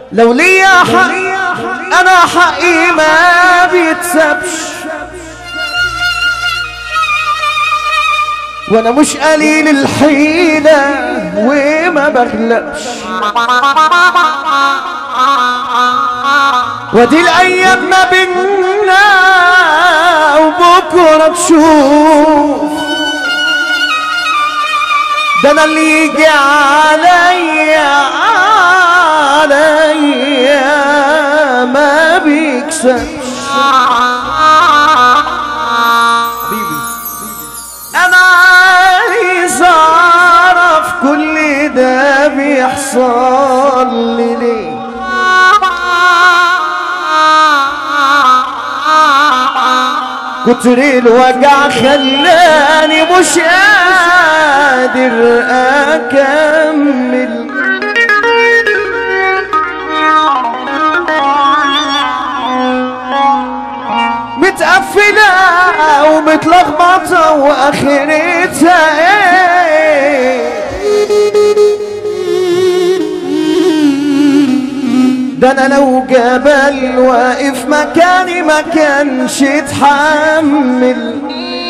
لو ليا حق انا حقي ما بيتسبش وانا مش قليل الحيلة وما بغلبش ودي الايام ما بينا وبكره تشوف ده انا اللي يجي عليا عليا ما بيكسبش حبيبي انا عايز اعرف كل ده بيحصل لي ليه كتر الوجع خلاني مش قادر اكمل متقفلة ومتلخبطة واخرتها ايه ده انا لو جبل واقف مكاني ما كانش اتحمل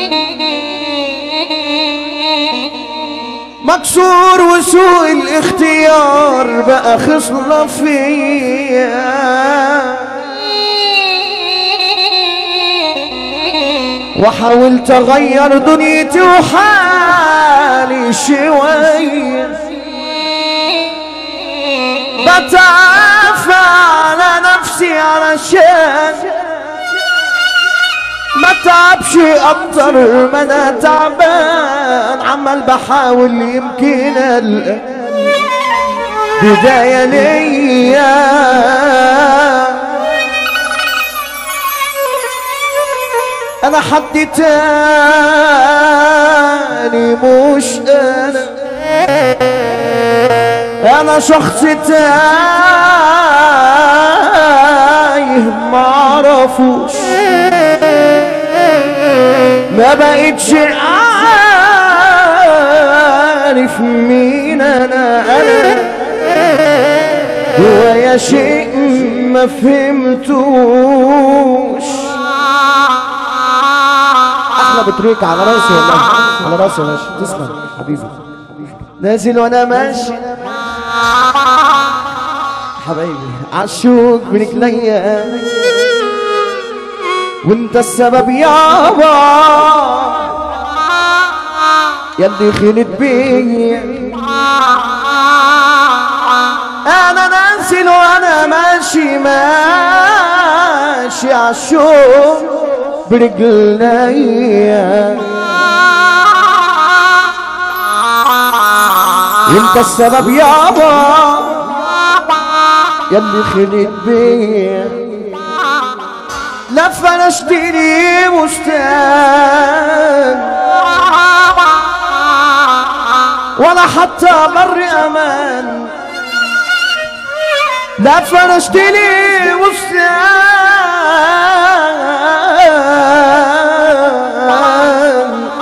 مكسور وسوء الاختيار بقى خصلة فيا وحاولت اغير دنيتي وحالي شويه بتعافى على نفسي علشان ما تعبش اكتر ما انا تعبان عمال بحاول يمكن القى بداية ليا انا حد تاني مش انا انا شخص تايه معرفوش ما بقتش عارف مين انا انا هو يا شيء ما فهمتوش احلى بتريك على راسي والله على راسي يا باشا تسلم حبيبي نازل وانا ماشي حبايبي عالشوق برجليا وانت السبب يابا يلي خلت بيا انا نازل وانا ماشي ماشي عالشوق برجليا انت السبب يابا يلي خلت بيا لف انا اشتري مستان ولا حتى بر امان لف انا اشتري مستان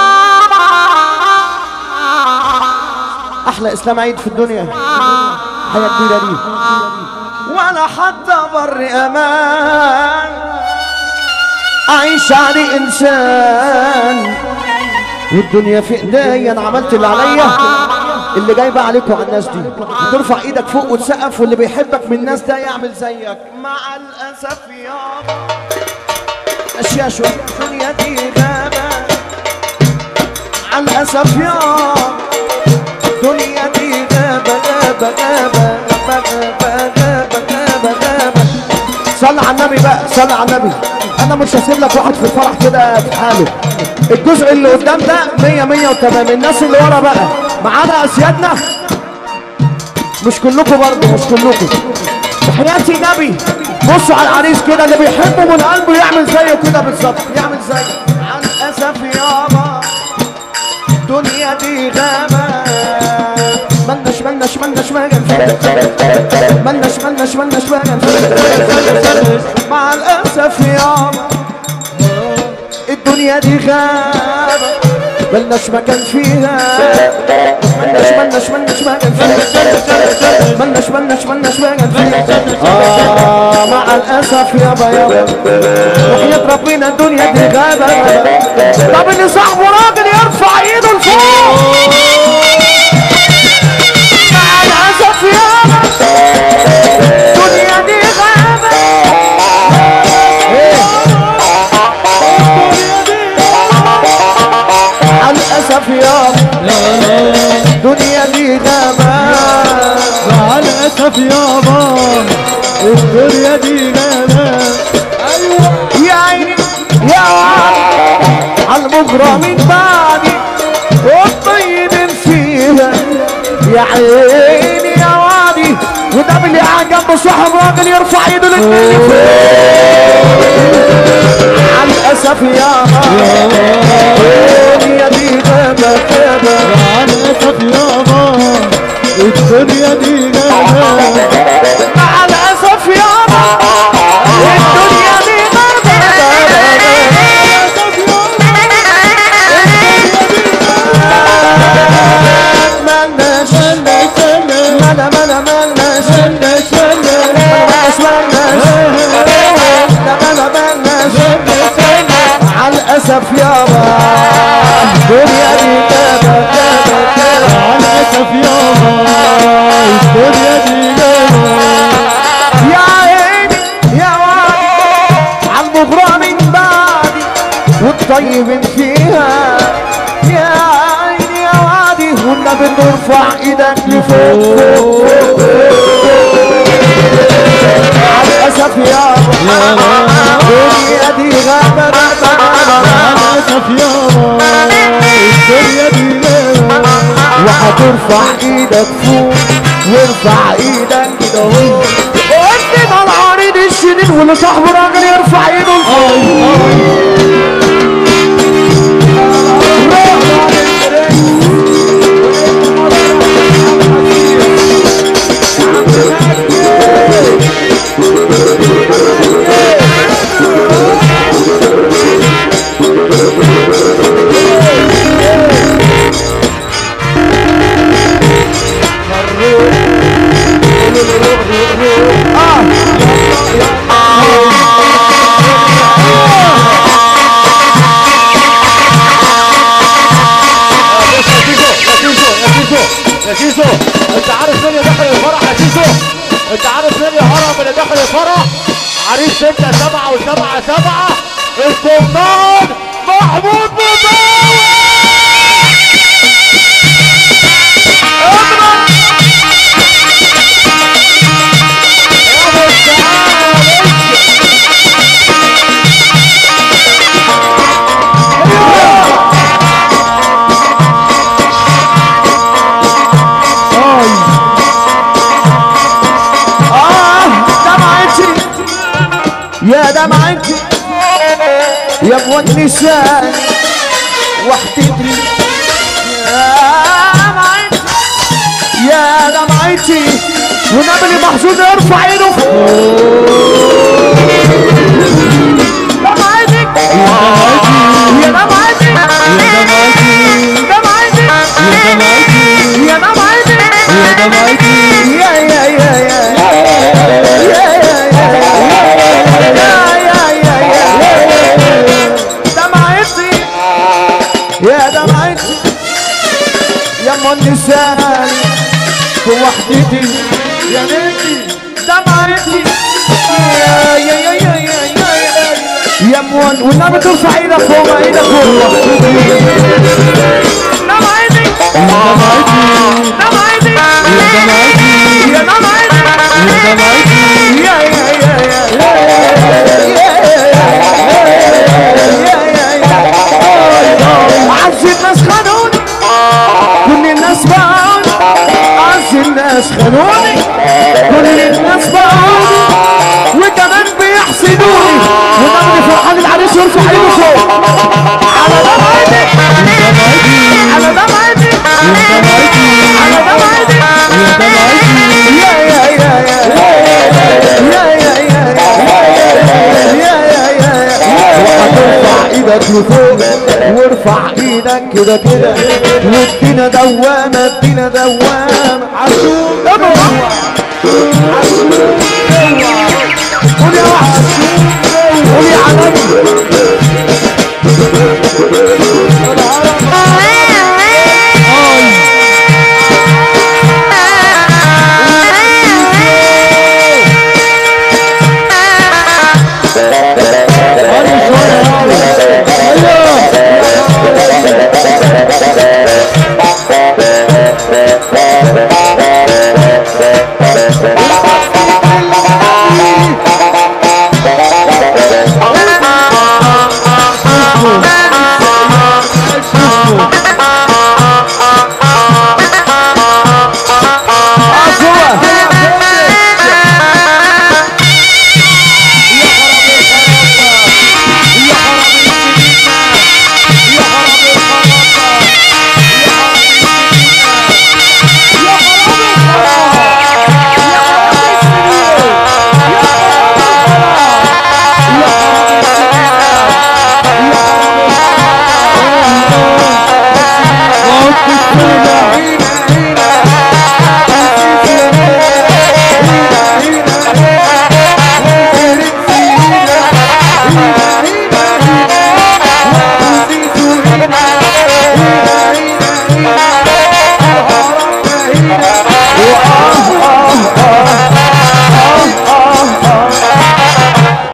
احلى اسلام عيد في الدنيا حياه كبيره دي ولا حتى بر امان اعيش علي انسان والدنيا في ايديا انا عملت اللي عليا اللي جايبه عليكم على الناس دي ترفع ايدك فوق وتسقف واللي بيحبك من الناس ده يعمل زيك مع الاسف يابا اشياء شويه الدنيا دي غابه مع الاسف يابا الدنيا دي غابة غابة غابة غابة غابة غابة غابة صلى على النبي بقى صلى على النبي انا مش هسيب لك واحد في الفرح كده في حاله الجزء اللي قدام ده 100 100 وتمام الناس اللي ورا بقى معانا اسيادنا مش كلكم برضه مش كلكم وحياتي نبي بصوا على العريس كده اللي بيحبه من قلبه يعمل زيه كده بالظبط يعمل زيه على الاسف يابا الدنيا دي غابة ملناش ملناش ملناش مجال ملناش ملناش ملناش مجال مع الأسف يابا الدنيا دي غابة ملناش مكان فيها ملناش ملناش ملناش مكان فيها ملناش ملناش ملناش مكان فيها آه مع الأسف يابا يابا وحياة ربنا الدنيا دي غابة طب اللي صاحبه راجل يرفع ايده لفوق مع الأسف يابا الدنيا دي غابة إيه؟ مع الأسف يابا الدنيا دي غابة مع الأسف يابا الدنيا دي غابة يا عيني يا وعدي على المغرمين بعدي والطيبين فيها يا عيني يا وعدي وده اللي قاعد جنب صاحب راجل يرفع ايده الاثنين على الاسف يا الدنيا دي غابة غابة مع الأسف يابا الدنيا دي غابة مع الاسف يا الدنيا دي غابة مالناش مالا مالا مالناش مالناش مالناش لا مالا مالناش على الاسف يابا الدنيا دي كذا كذا كذا مع الأسف يابا الدنيا دي غابة يا عيني يا وادي على المغرى من بعدي والطيب فيها يا عيني يا وادي والنبي ترفع ايدك لفوق فوق فوق على الاسف يا الدنيا دي غابه مع غابه الأسف يابا الدنيا دي غابة وهترفع ايدك فوق وارفع ايدك كده اهو وانت على العريض الشديد واللي صاحبه راجل يرفع ايده لفوق يا كيسو انت عارف مين اللي دخل الفرح يا كيسو انت عارف مين يا هرم اللي دخل الفرح عريس ستة سبعة وسبعة سبعة السلطان محمود مطاوع اضرب يا ابو السعادة اه دمعتي يا دمعتي يا مونسان وحدتي يا دمعتي يا دمعتي ونبني محظوظ يرفع ايده دمعتي يا دمعتي دمعتي يا دمعتي يا يا يا يا يا يا يا يا يا دمعتي يا دمعتي يا ام النساء في وحدتي يا بنتي دمعتي يا يا يا يا يا يا يا يا مون والنبي ترفع ايدك فوق ايدك فوق دمعتي دمعتي يا دمعتي يا يا يا يا عز الناس خانوني كل الناس باعوني عز الناس خانوني كل الناس باعوني وكمان بيحسدوني ونبني فرحان العريس يرفع ايده فوق على دمعتي على دمعتي على دمعتي يا يا يا يا يا يا يا يا يا يا يا وهترفع ايدك لفوق وارفع ارفع ايدك كده كده وادينا دوامة ادينا دوامة عشوق اوعى عشوق اوعى قول يا عشوق قول يا علي